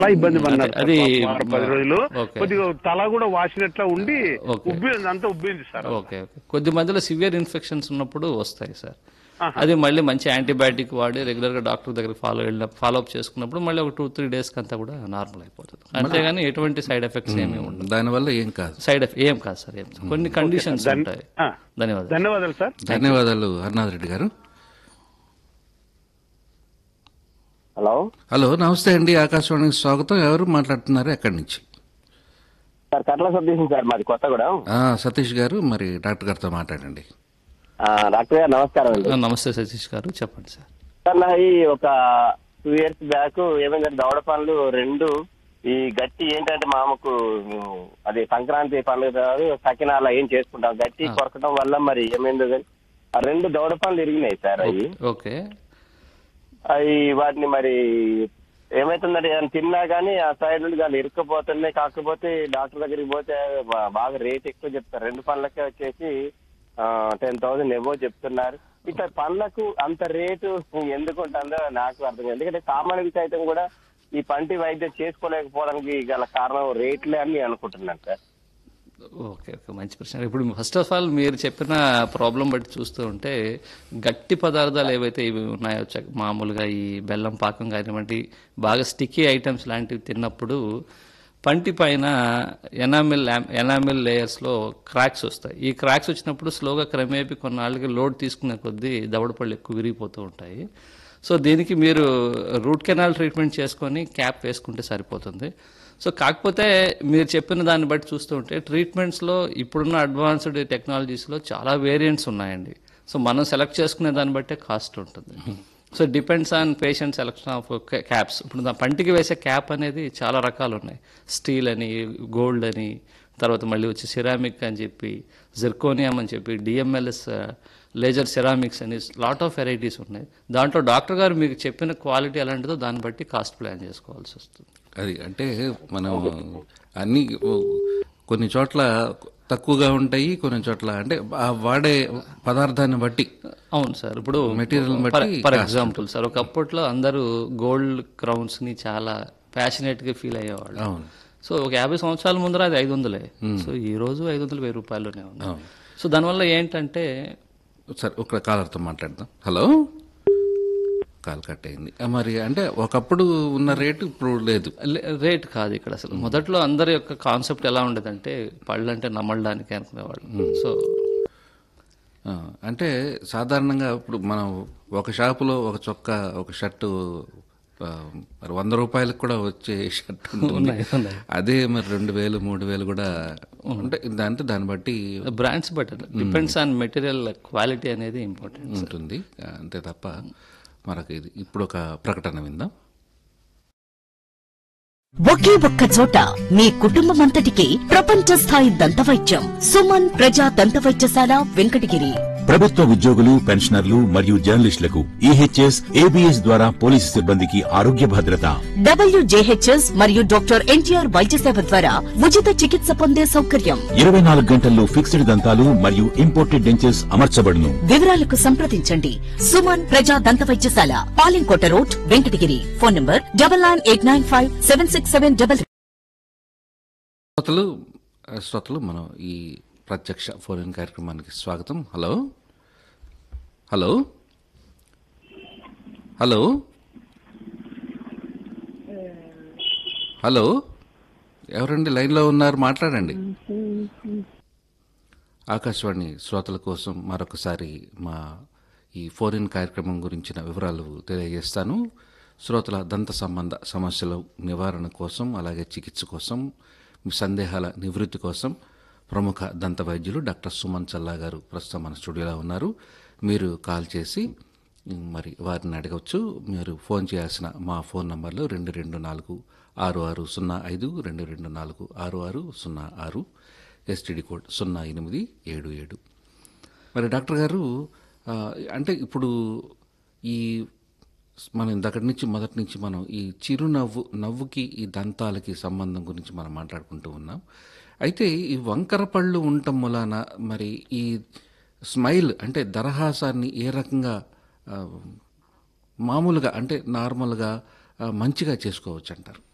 చాలా ఇబ్బంది పడినారు అది- సార్. అది- వారం పది రోజులు ఓకే. కొద్దిగా తల కూడా వాసినట్లా ఉండి ఓకే. ఉబ్బింది అంతా ఉబ్బింది సార్ ఓకే ఓకే కొద్ది మందిలో సివియర్ ఇన్ఫెక్షన్స్ ఉన్నప్పుడు వస్తాయి సార్ అది మళ్ళీ మంచి యాంటీబయాటిక్ వాడి రెగ్యులర్ గా డాక్టర్ దగ్గర ఫాలో వెళ్ళిన ఫాలో అప్ చేసుకున్నప్పుడు మళ్ళీ ఒక టూ త్రీ డేస్ అంతా కూడా నార్మల్ అయిపోతుంది అంతేగాని ఎటువంటి సైడ్ ఎఫెక్ట్స్ ఏమీ ఉండవు దానివల్ల ఏం కాదు సైడ్ ఎఫెక్ట్ ఏం కాదు సార్ ఏం కొన్ని కండిషన్స్ ఉంటాయి ఆ. ధన్యవాదాలు ధన్యవాదాలు సార్ ధన్యవాదాలు హరినాథ్ రెడ్డి గారు హలో హలో నమస్తే అండి ఆకాశవాణికి స్వాగతం ఎవరు మాట్లాడుతున్నారు ఎక్కడి నుంచి సార్ కట్ల సతీష్ సార్ మాది కొత్తగూడెం ఆ, సతీష్ గారు మరి డాక్టర్ గారితో మాట్లాడండి ఆ, డాక్టర్ గారు నమస్కారం అండి ఆ, నమస్తే సతీష్ గారు చెప్పండి సార్ సార్ నా ఈ ఒక టూ ఇయర్స్ బ్యాక్ ఏమైందంటే దవడ పనులు రెండు ఈ గట్టి ఏంటంటే మామకు ఉమ్, అది సంక్రాంతి పండుగ కాదు సకినాల ఏం చేసుకుంటాం గట్టి కొరకడం వల్ల మరి ఏమైందో కానీ ఆ రెండు దవడ పనులు ఇరిగినాయి సార్ అవి ఓకే అవి వాటిని మరి ఏమైతుందంటే ఏదైనా తిన్నా కానీ ఆ సైడ్ నుండి కానీ ఇరుక్కుపోతున్నాయి కాకపోతే డాక్టర్ దగ్గరికి పోతే బా- బాగా రేట్ ఎక్కువ చెప్తారు రెండు పనులకే వచ్చేసి టెన్ థౌసండ్ ఏమో చెప్తున్నారు ఇట్లా పనులకు అంత రేటు ఎందుకు ఉంటుందో నాకు అర్థం కాదు ఎందుకంటే సామాన్యుడికి సైతం కూడా ఈ పంటి వైద్యం చేసుకోలేకపోవడానికి గల కారణం రేట్లే అని నేను అనుకుంటున్నాను సార్ ఓకే ఓకే మంచి ప్రశ్న ఇప్పుడు ఫస్ట్ ఆఫ్ ఆల్ మీరు చెప్పిన ప్రాబ్లం బట్టి చూస్తూ ఉంటే గట్టి పదార్థాలు ఏవైతే ఇవి ఉన్నాయో చ- మామూలుగా ఈ బెల్లం పాకం కానివ్వండి బాగా స్టిక్కీ ఐటమ్స్ లాంటివి తిన్నప్పుడు పంటి పైన ఎనామిల్ ఎనామిల్ లేయర్స్లో క్రాక్స్ వస్తాయి ఈ క్రాక్స్ వచ్చినప్పుడు స్లోగా క్రమేపీ కొన్నాళ్ళకి లోడ్ తీసుకునే కొద్దీ దవడపళ్ళు ఎక్కువ విరిగిపోతూ ఉంటాయి సో దీనికి మీరు రూట్ కెనాల్ ట్రీట్మెంట్ చేసుకొని క్యాప్ వేసుకుంటే సరిపోతుంది సో కాకపోతే మీరు చెప్పిన దాన్ని బట్టి చూస్తూ ఉంటే ట్రీట్మెంట్స్లో ఇప్పుడున్న అడ్వాన్స్డ్ టెక్నాలజీస్లో చాలా వేరియంట్స్ ఉన్నాయండి సో మనం సెలెక్ట్ చేసుకునే దాన్ని బట్టే కాస్ట్ ఉంటుంది so depends on patient selection of caps ఇప్పుడు నా పంటికి వేసే క్యాప్ అనేది చాలా రకాలు ఉన్నాయి స్టీల్ అని గోల్డ్ అని తర్వాత మళ్ళీ వచ్చి సిరామిక్ అని చెప్పి జిర్కోనియం అని చెప్పి డిఎంఎల్ఎస్ లేజర్ సిరామిక్స్ అని లాట్ ఆఫ్ వెరైటీస్ ఉన్నాయి దాంట్లో డాక్టర్ గారు మీకు చెప్పిన క్వాలిటీ ఎలాంటిదో దాన్ని బట్టి కాస్ట్ ప్లాన్ చేసుకోవాల్సి వస్తుంది అది అంటే మనం అన్ని కొన్ని చోట్ల తక్కువగా ఉంటాయి కొన్ని చోట్ల అంటే ఆ వాడే పదార్థాన్ని బట్టి అవును సార్ ఇప్పుడు Material ని ఫర్ బట్టి ఫర్ ఎగ్జాంపుల్ సార్ ఒకప్పట్లో అందరూ గోల్డ్ క్రౌన్స్ ని చాలా ప్యాషనేట్ గా ఫీల్ అయ్యేవాళ్ళు అవును సో ఒక యాభై సంవత్సరాల ముందర అది ఐదు వందలే సో ఈ రోజు ఐదు వందలు వెయ్యి రూపాయలునే ఉంది సో దానివల్ల ఏంటంటే సరే ఒక కాలర్తో మాట్లాడదాం హలో కాల్ కట్ అయింది ఆ, మరి అంటే ఒకప్పుడు ఉన్న రేటు ఇప్పుడు లేదు లే- రేట్ కాదు ఇక్కడ అసలు మొదట్లో అందరి యొక్క కాన్సెప్ట్ ఎలా ఉండేదంటే పళ్ళు అంటే నమ్మడానికి అనుకునేవాళ్ళు సో ఆ, అంటే సాధారణంగా ఇప్పుడు మనం ఒక షాపులో ఒక చొక్కా ఒక షర్టు ఆ, మరి వంద రూపాయలకు కూడా వచ్చే షర్ట్ ఉంటుంది అదే మరి రెండు వేలు మూడు వేలు కూడా అంటే అంటే దాన్ని బట్టి brands but depends on material quality అనేది ఇంపార్టెంట్ ఉంటుంది అంతే తప్ప మనకి ఇది ఇప్పుడు ఒక ప్రకటన విందాం ఒకే ఒక్క చోట మీ కుటుంబమంతటికి ప్రపంచ స్థాయి దంతవైద్యం సుమన్ ప్రజా దంతవైద్యశాల వెంకటగిరి ప్రభుత్వ ఉద్యోగులు పెన్షనర్లు మరియు జర్నలిస్టులకు ఈహెచ్ఎస్ ఏబిఎస్ ద్వారా పోలీసు సిబ్బందికి ఆరోగ్య భద్రత డబ్ల్యూజేహెచ్ఎస్ మరియు డాక్టర్ ఎన్టీఆర్ వైద్య సేవ ద్వారా ఉచిత చికిత్స పొందే సౌకర్యం ఇరవై నాలుగు గంటల్లో ఫిక్స్డ్ దంతాలు మరియు ఇంపోర్టెడ్ డెంచర్స్ అమర్చబడును వివరాలకు సంప్రదించండి సుమన్ ప్రజా దంతవైద్యశాల Palinkota road Venkatagiri phone number double nine eight nine five seven six seven double శ్రోతలు ఆ, శ్రోతలు మనం ఈ ప్రత్యక్ష ఫోన్ ఇన్ కార్యక్రమానికి స్వాగతం హలో హలో హలో హలో ఎవరండి లైన్లో ఉన్నారు మాట్లాడండి ఆకాశవాణి శ్రోతల కోసం మరొకసారి మా ఈ ఫోన్ ఇన్ కార్యక్రమం గురించిన వివరాలు తెలియజేస్తాను శ్రోతల దంత సంబంధ సమస్యల నివారణ కోసం అలాగే చికిత్స కోసం మీ సందేహాల నివృత్తి కోసం ప్రముఖ దంత వైద్యులు డాక్టర్ సుమన్ చల్లా గారు ప్రస్తుతం మన స్టూడియోలో ఉన్నారు మీరు కాల్ చేసి మరి వారిని అడగవచ్చు మీరు ఫోన్ చేయాల్సిన మా ఫోన్ నంబర్లు రెండు రెండు నాలుగు ఆరు ఆరు సున్నా ఐదు రెండు రెండు నాలుగు ఆరు ఆరు సున్నా ఆరు ఎస్టీడీ కోడ్ సున్నా ఎనిమిది ఏడు ఏడు మరి డాక్టర్ గారు ఆ, అంటే ఇప్పుడు ఈ మనం ఇందక్కడి నుంచి మొదటి నుంచి మనం ఈ చిరునవ్వు నవ్వుకి ఈ దంతాలకి సంబంధం గురించి మనం మాట్లాడుకుంటూ ఉన్నాం అయితే ఈ వంకర పళ్ళు ఉండటం మూలాన మరి ఈ స్మైల్ అంటే దరహాసాన్ని ఏ రకంగా ఆ, మామూలుగా అంటే నార్మల్గా ఆ, మంచిగా చేసుకోవచ్చు అంటారు